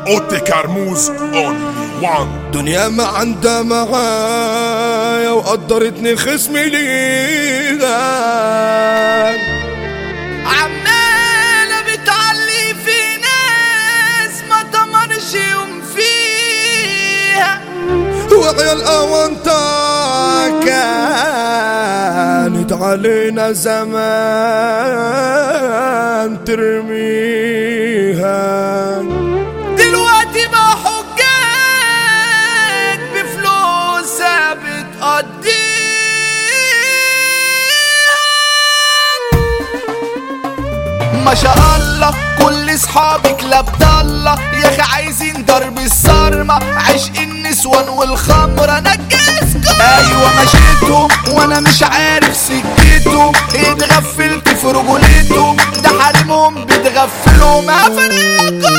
اوتي كرموز اونلي وان دنيا ما عندها معايا وقدرتني خصمي ليها عمالة بتعلي في ناس ما تمرش يوم فيها وعيال اونتا كانت علينا زمان ترميها دلوقتي بقى حجاج بفلوسها بتقضيها ما شاء الله كل صحابي كلاب ضالة يا اخي عايزين ضرب الصرمة عشق النسوان والخمرة نجسكم ايوه مشيتهم وانا مش عارف سكتهم اتغفلت في رجولتهم ده حريمهم بتغفلهم افريقكم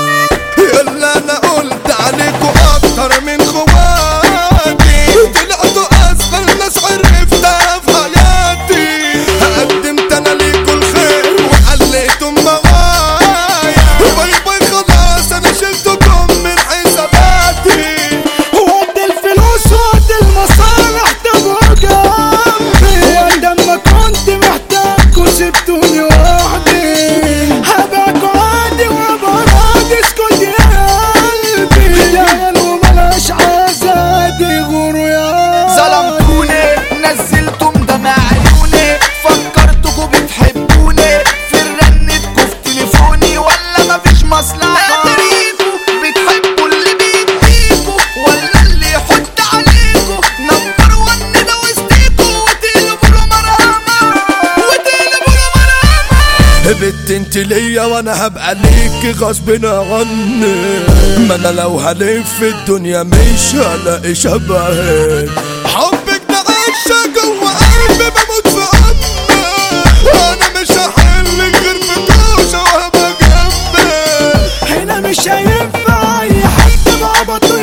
يلا انا قلت عليكوا اكتر من خواتي طلعتوا اسفل ناس عرفتها في حياتي قدمت انا ليكوا الخير وحليتم معايا باي باي خلاص انا شلتكم من حساباتي وقت الفلوس وقت المصالح تبقى جنبي وقت ما كنت محتاج وسبتوني وحدي هبقى عادي وابقى راضي اسكت يا قلبي دايما وملاش عزادي غور يا ظلمتوني نزلتم دمع عيوني فكرتكوا بتحبوني في رنتكوا في تليفوني ولا مفيش مصلحة تدريبوا بتحبوا اللي بيديكوا ولا اللي يحط عليكوا نمبر ون ده وسطيكوا وتقلبوا له مرهمة وتقلبوا له مرهمة بنت انت ليا وانا هبقى ليك غصب عني ما انا لو هلف في الدنيا مش هلاقي شبهك حبك ده عشا جوا قلبي بموت في امك انا مش هحل غير في كوشه وهبقى جنبك هنا مش هينفع اي حد بعبطه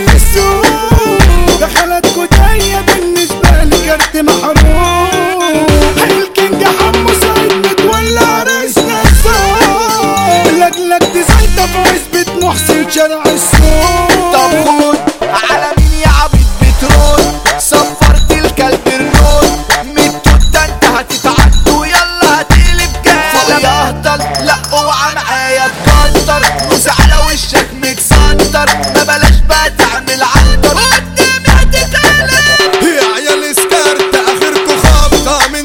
يسوق دخلتكوا جاية بالنسبة لي كارت محروق الكينج حمو سعيد متولع رئيسنا السوق لجلك دي زايدة في عزبة محسن شارع السوق طب خد على مين يا عبيد بترول صفرت الكلب الرول متوت ده انت هتتعدوا يلا هتقلب كلام يهطل لا اوعى معايا تكتر موس على وشك متسنتر ما بلاش بقى تعمل عنتر قدامي هتتقلب يا عيال سكرت اخركوا خابطة من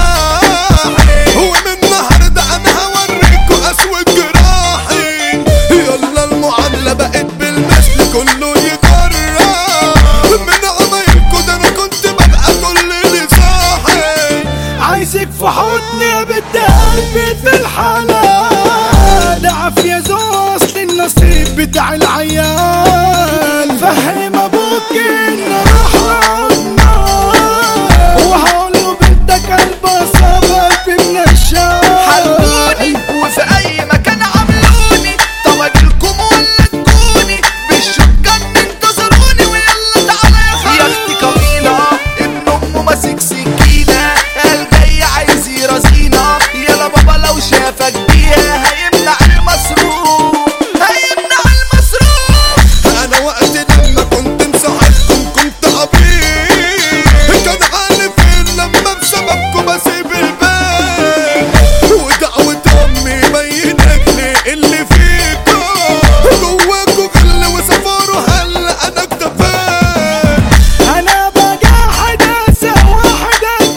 سلاحي ومن النهاردة انا هوريكوا اسود جراحي يلا المعاملة بقت بالمثل كله يجرى من عمايلكوا ده انا كنت ببقى كل اللي صاحي عايزك في حضني يا بنت قلبي في الحلال ده عافية ذو اصل النصيب بتاع العيال فهم ابوك ان راح عنا وهقول له بنتك قلبها صبر في من الشام حلوني وفي اي مكان عملوني طب اجيلكم ولا تكوني بالشجان انتظروني ويلا تعالى يا خالد يا اختي كمينة ابن امه ماسك سكينة قال جاي عايز يرازينا يلا بابا لو شافك بيها هيمنع المصروف هيمنع المصروف انا وقت لما كنت مصاحبكم كنت عبيط كان حالي فين لما بسببكم بسيب البيت ودعوة امي بينت لي اللي فيكم جواكوا غل وسفاروا هلا انا اكتفيت انا بقى حداثة واحدة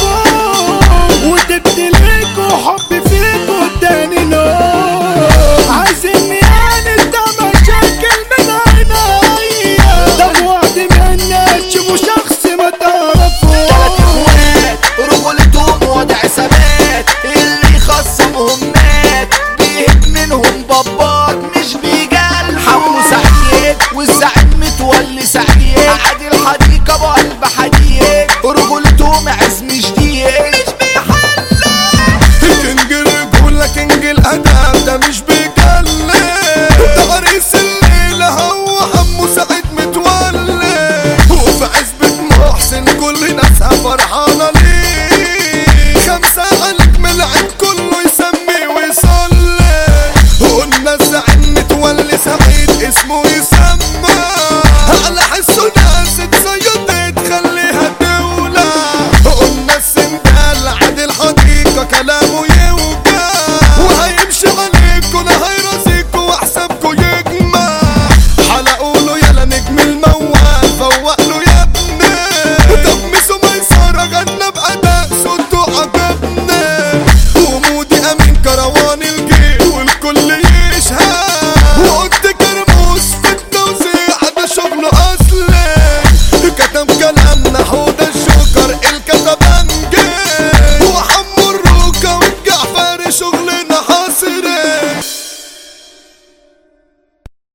تشوفه وتبتليكوا حب فيكوا اداني نور عايزين يعني ده مشاكل من عينيا ده وعد مني تشوفوا شخص ما تلات تعرفوش اخوات رجولتهم وضع ثبات اللي خصمهم مات بيهب منهم بابات مش بيجال حمو سعيد والزعيم متولي سعيد عادل حديقة ابو قلب حديد رجولتهم عزم جديد مش بيحلى كينج الرجولة كينج الادب ده مش بيجلد ده عريس الليلة هو حمو سعيد متولي وفي عزبة محسن كل ناسها فرحانة ليه خمسة عليك ملعب كله يسمي ويصلي قلنا الزعيم متولي سعيد اسمه